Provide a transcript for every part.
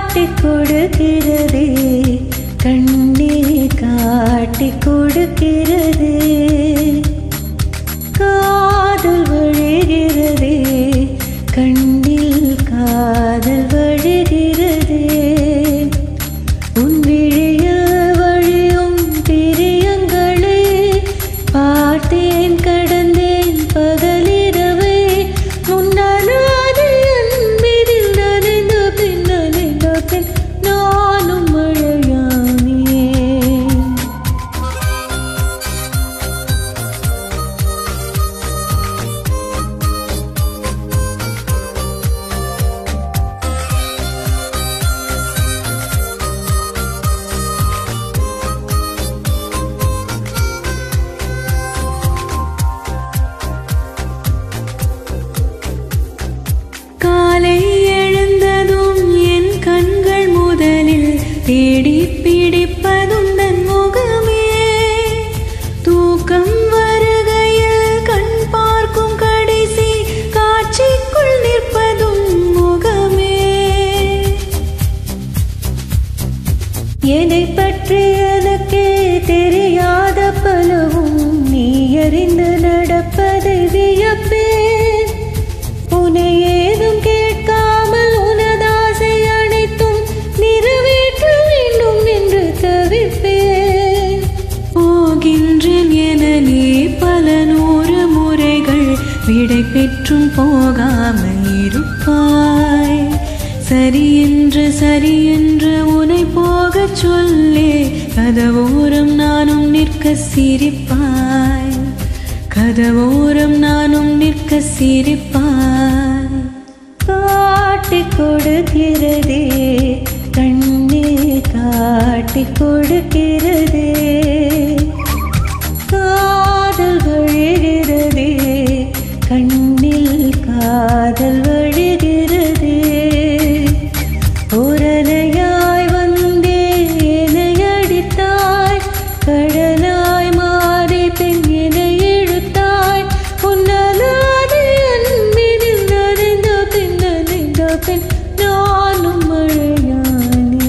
காட்டி கொடுக்கிறதே கண்ணீர் காட்டி கொடுக்கிறதே காதல் வழிகிறதே கண்ணில் காதல் வழிகிறதே உன் விழியில் வழியும் பிரியங்களே பார்த்தேன் கடந்தேன் பகலிரவே முன்னாலே அன்பினில் நனைந்த பின் நனைந்த பின் நானும் மழையானேன் காலை எழுந்ததும் என் கண்கள் முதலில் தேடி பிடிப்பதும் தன் முகமே தூக்கம் வருகையில் கண் பார்க்கும் கடைசி காட்சிக்குள் நிற்பதும் முகமே என்னை பற்றி எனக்கே தெரியாத பலவும் நீ அறிந்து நடப்பதை வியப்பேன் உன்னை ஏதும் கேட்காமல் உனதாசை அனைத்தும் நிறைவேற்ற வேண்டும் என்று தவிப்பேன் போகின்றேன் என நீ பல நூறு முறைகள் விடை பெற்றும் போகாமல் இருப்பாய் சரி என்று சரி என்று உன்னை போகச் சொல்லி கதவோரம் நானும் நிற்க சிரிப்பாய் கதவோரம் நானும் நிற்க சிரிப்பாய் காட்டி கொடுக்கிறதே கண்ணே காட்டி கொடுக்கிறதே காதல் வழிகிறதே கண்ணில் காதல் வழிகிறதே உரலையாய் வந்தே என்னை அடித்தாய் கடலாய் மாறி பெண் என்னை இழுத்தாய் உன்னலாதே அன்பினில் நனைந்த பின் நனைந்த பின் நானும் மழையானேன்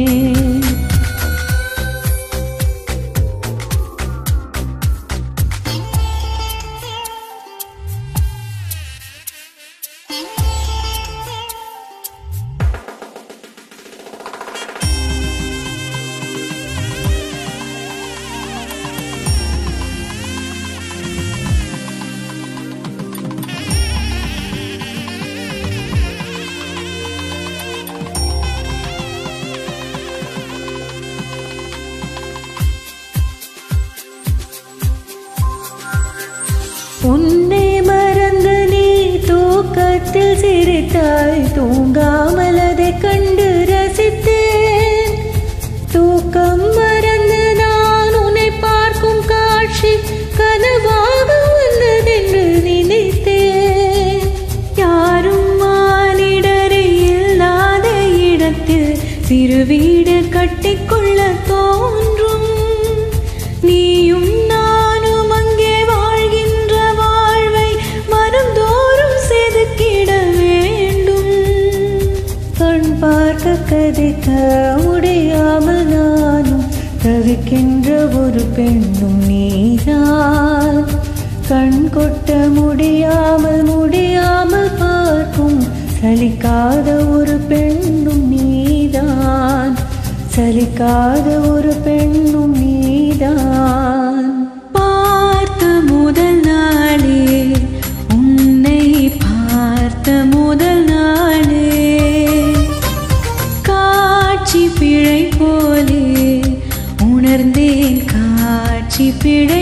உன்னை மறந்து நீ தூக்கத்தில் சிரித்தாய் தூங்காமல் அதை கண்டு ரசித்தேன் தூக்கம் மறந்து நான் உன்னை பார்க்கும் காட்சி கனவாக வந்ததென்று நினைத்தேன் யாரும் மானிடரே இல்லாத இடத்தில் சிறு வீடு கட்டிக்கொள்ள தோன்றும் நீயும் நானும் அங்கே வாழ்கின்ற வாழ்வை மனந்தோறும் செதுக்கிட வேண்டும் கண் பார்க்க கதைக்க முடியாமல் நானும் தவிக்கின்ற ஒரு பெண்ணும் நீதான் கண் கொட்ட முடியாமல் முடியாமல் பார்க்கும் சலிக்காத ஒரு பெண்ணும் நீதான் சலிக்காத ஒரு பெண்ணும் நீதான் பார்த்த முதல் நாளே உன்னை பார்த்த முதல் நாளே காட்சி பிழை போலே உணர்ந்தேன் காட்சி பிழை